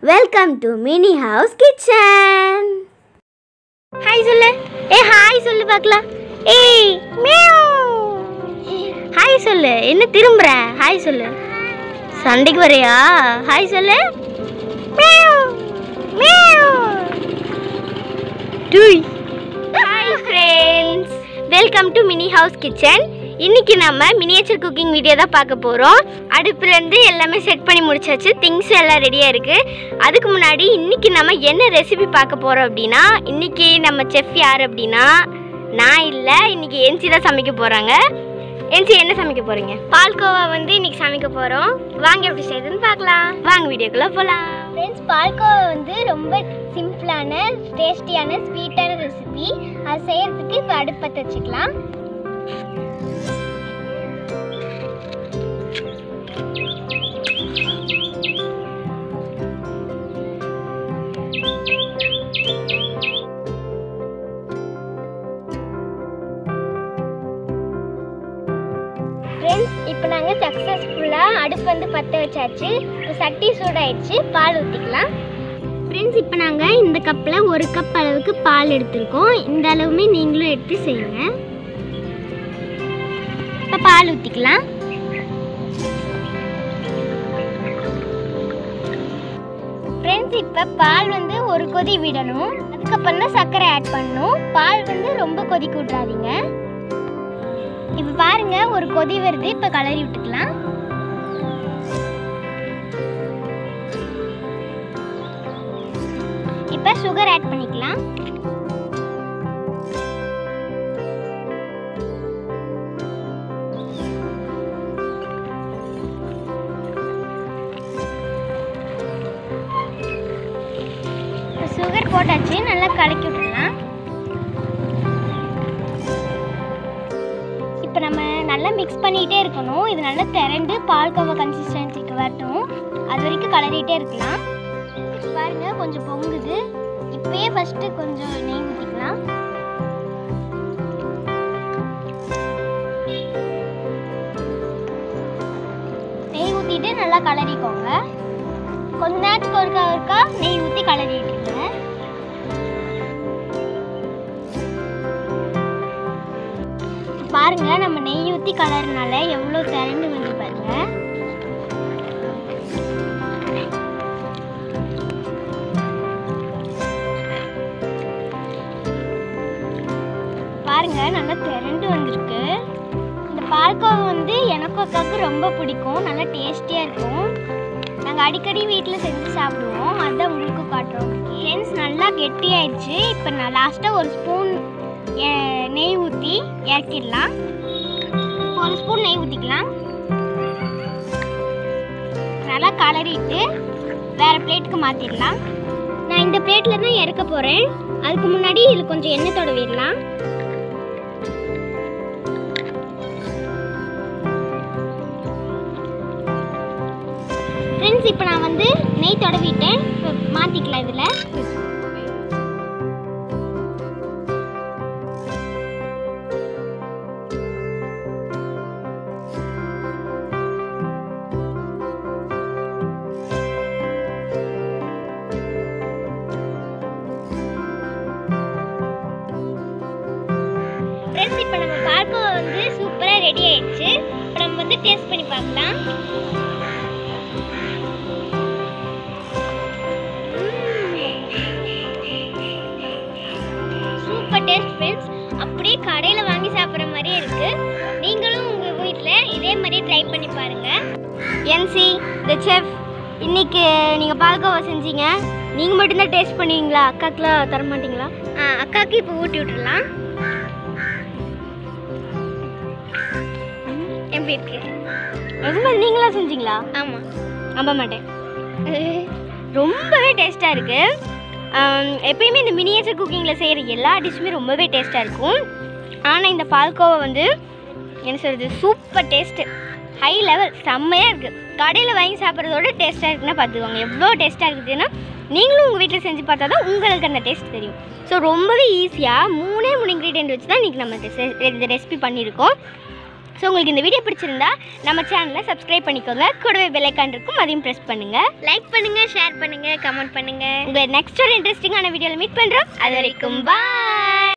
welcome to mini house kitchen hi சொல்லு ஏ hi சொல்லு பார்க்கலாம் ஏய் மியாவ் ஹாய் சொல்லு என்ன திரும்புற ஹாய் சொல்லு சண்டைக்கு வரையா ஹாய் சொல்லு மியாவ் மியாவ் டூய் hi friends welcome to mini house kitchen இன்னைக்கு நம்ம மினியேச்சர் குக்கிங் வீடியோ தான் பார்க்க போகிறோம் அடுப்புலேருந்து எல்லாமே செட் பண்ணி முடிச்சாச்சு திங்ஸ் எல்லாம் ரெடியாக இருக்குது அதுக்கு முன்னாடி இன்னைக்கு நம்ம என்ன ரெசிபி பார்க்க போகிறோம் அப்படின்னா இன்னைக்கு நம்ம செஃப் யார் அப்படின்னா நான் இல்லை இன்னைக்கு என்சி தான் சமைக்க போகிறாங்க என்சி என்ன சமைக்க போகிறீங்க பால்கோவா வந்து இன்னைக்கு சமைக்க போகிறோம் வாங்க எப்படி செய்யுதுன்னு பார்க்கலாம் வாங்க வீடியோக்குள்ளே போகலாம் ஃப்ரெண்ட்ஸ் பால்கோவா வந்து ரொம்ப சிம்பிளான டேஸ்டியான ஸ்வீட்டான ரெசிபி அது செய்யறதுக்கு இப்போ அடுப்பத்தை வச்சுக்கலாம் ஃப்ரெண்ட்ஸ் இப்போ நாங்கள் சக்ஸஸ்ஃபுல்லாக அடுப்பு வந்து பற்ற வச்சாச்சு இப்போ சட்டி சூடாயிடுச்சு பால் ஊற்றிக்கலாம் ஃப்ரெண்ட்ஸ் இப்போ நாங்கள் இந்த கப்பில் ஒரு கப் அளவுக்கு பால் எடுத்திருக்கோம் இந்த அளவுமே நீங்களும் எடுத்து செய்யுங்க இப்போ பால் ஊற்றிக்கலாம் ஃப்ரெண்ட்ஸ் இப்போ பால் வந்து ஒரு கொதி விடணும் அதுக்கப்புறம் தான் சர்க்கரை ஆட் பண்ணணும் பால் வந்து ரொம்ப கொதிக்க விட்றாதீங்க இப்போ பாருங்க ஒரு கொதி வருது இப்போ கலரி விட்டுக்கலாம் இப்போ சுகர் ஆட் பண்ணிக்கலாம் சுகர் போட்டாச்சு நல்லா கலக்கி விட்டுடலாம் இப்போ நம்ம நல்லா மிக்ஸ் பண்ணிகிட்டே இருக்கணும் இது நல்லா திரண்டு பால்கோவா கன்சிஸ்டன்சிக்கு வரட்டும் அது வரைக்கும் கலரிட்டே இருக்கலாம் பாருங்க கொஞ்சம் பொங்குது இப்பயே ஃபர்ஸ்ட் கொஞ்சம் நெய் ஊற்றிக்கலாம் நெய் ஊற்றிட்டு நல்லா கலரிக்கோங்க கொஞ்ச நேரத்துக்கு ஒருக்கா ஒருக்கா நெய் ஊற்றி கலரிட்டுருங்க பாருங்க நம்ம நெய் ஊற்றி கலர்னால எவ்வளோ திரண்டு வந்து பாருங்க பாருங்க நல்லா திரண்டு வந்திருக்கு இந்த பால்கோவா வந்து எனக்கும் அக்காவுக்கு ரொம்ப பிடிக்கும் நல்லா டேஸ்டியாக இருக்கும் நாங்கள் அடிக்கடி வீட்டில் செஞ்சு சாப்பிடுவோம் அதான் உங்களுக்கு காட்டுறோம் ஃப்ரெண்ட்ஸ் நல்லா கெட்டியாயிடுச்சு இப்போ நான் லாஸ்ட்டாக ஒரு ஸ்பூன் நெய் ஊற்றி இறக்கிடலாம் ஒரு ஸ்பூன் நெய் ஊற்றிக்கலாம் நல்லா கலரிட்டு வேறு பிளேட்டுக்கு மாற்றிடலாம் நான் இந்த பிளேட்டில் தான் இறக்க போகிறேன் அதுக்கு முன்னாடி இதில் கொஞ்சம் எண்ணெய் தடவிடலாம் ஃப்ரெண்ட்ஸ் இப்போ நான் வந்து நெய் தடவிட்டேன் இப்போ மாற்றிக்கலாம் இதில் ஃப்ரெண்ட்ஸ் இப்போ நம்ம பால்கோவா வந்து சூப்பராக ரெடி ஆயிடுச்சு இப்போ நம்ம வந்து டேஸ்ட் பண்ணி பார்க்கலாம் சூப்பர் டேஸ்ட் ஃப்ரெண்ட்ஸ் அப்படியே கடையில் வாங்கி சாப்பிட்ற மாதிரியே இருக்கு நீங்களும் உங்கள் வீட்டில் இதே மாதிரி ட்ரை பண்ணி பாருங்க என்சி த செஃப் இன்னைக்கு நீங்கள் பால்கோவா செஞ்சீங்க நீங்கள் மட்டும்தான் டேஸ்ட் பண்ணுவீங்களா அக்காக்கெலாம் தர மாட்டீங்களா ஆ, அக்காவுக்கு இப்போ ஊட்டி விட்டுடலாம் எப்படி இருக்கு நிஜமா நீங்களா செஞ்சீங்களா ஆமாம் நம்ப மாட்டேன் ரொம்பவே டேஸ்ட்டாக இருக்குது எப்பயுமே இந்த மினியேச்சர் குக்கிங்கில் செய்கிற எல்லா டிஷ்ஷுமே ரொம்பவே டேஸ்ட்டாக இருக்கும் ஆனால் இந்த பால்கோவா வந்து என்ன சொல்கிறது சூப்பர் டேஸ்ட்டு ஹை லெவல் செம்மையாக இருக்குது கடையில் வாங்கி சாப்பிட்றதோட டேஸ்ட்டாக இருக்குன்னா பார்த்துக்கோங்க எவ்வளோ டேஸ்ட்டாக இருக்குதுன்னா நீங்களும் உங்கள் வீட்டில் செஞ்சு பார்த்தா தான் உங்களுக்கு அந்த டேஸ்ட் தெரியும் ஸோ ரொம்பவே ஈஸியாக மூணே மூணு இன்க்ரீடியன்ட் வச்சு தான் இன்றைக்கி நம்ம இந்த ரெசிபி பண்ணியிருக்கோம் ஸோ உங்களுக்கு இந்த வீடியோ பிடிச்சிருந்தா நம்ம சேனலை சப்ஸ்கிரைப் பண்ணிக்கோங்க கூடவே பெல்லைக்கான் இருக்கும் அதையும் ப்ரெஸ் பண்ணுங்கள் லைக் பண்ணுங்க ஷேர் பண்ணுங்க கமெண்ட் பண்ணுங்க உங்களை நெக்ஸ்ட் ஒரு இன்ட்ரெஸ்டிங்கான வீடியோவில் மீட் பண்ணுறோம் அது வரைக்கும் பாய்